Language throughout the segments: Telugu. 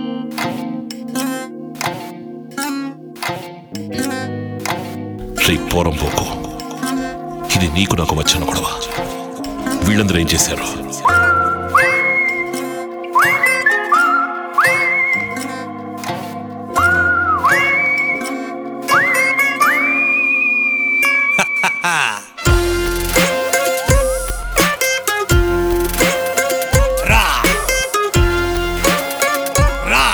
రే పోరం పోకు ఇది నీకు నాకు వచ్చిన గొడవ వీళ్ళందరూ ఏం చేశారు రా రా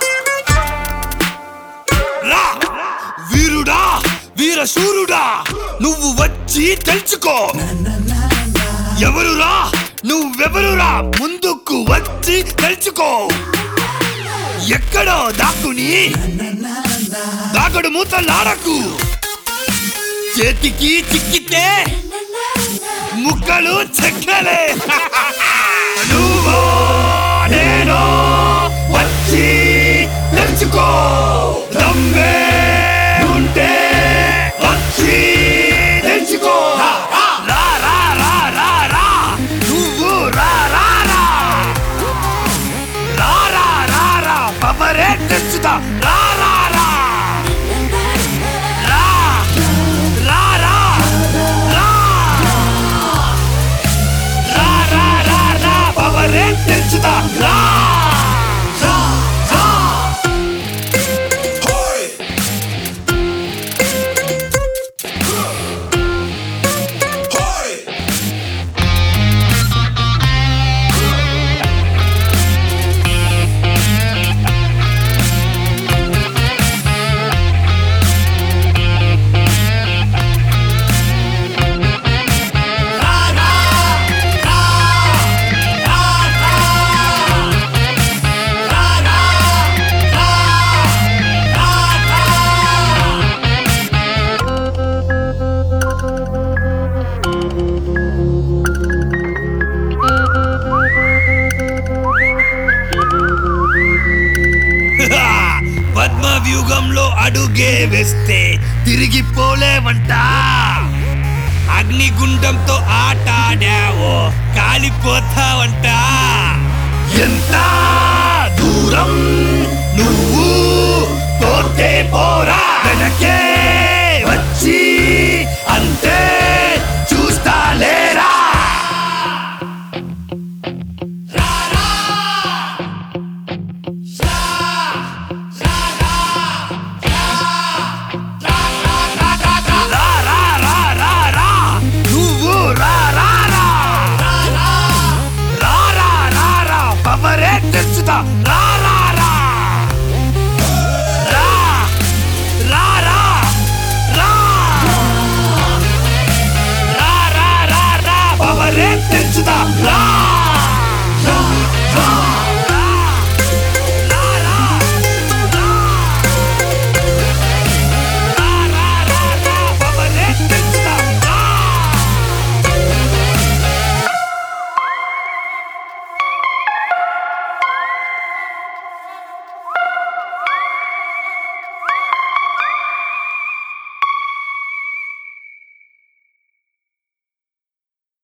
రా వీరుడా వీరశూరుడా నువ్వు వచ్చి తెలుసుకో ఎవరురా నువ్వెవరురా ముందుకు వచ్చి తెలుసుకో ఎక్కడో దాక్కుని దాగడు మూతలాడకు చేతికి చిక్కితే ముక్కలు చెక్కలే నువ్వో నేనో వచ్చి తెలుసుకో దమ్మే ఉంటే వచ్చి తెలుసుకో రా రా రా రా రా నువ్వు రా రా రా రా రా రా రా పవరే తెచ్చుతా రా రా రా రా రా రా రా రా రా రా రా పవరే తెచ్చుతా రా రా రా హోయ్ హోయ్ పద్మ వ్యూహంలో అడుగే వేస్తే తిరిగి పోలేవంట అగ్నిగుండంతో ఆట ఆడావో కాలిపోతావంట ఎంత దూరం నువ్వు పోతే పోరా వెనకే వచ్చి అంతే చూస్తా లేరా రా రా రా రా రా నువ్వు రా రా రా రా రా రా రా పవరే తెచ్చుతా రా రా రా రా రా రా రా రా రా రా రా పవరే తెచ్చుతా రా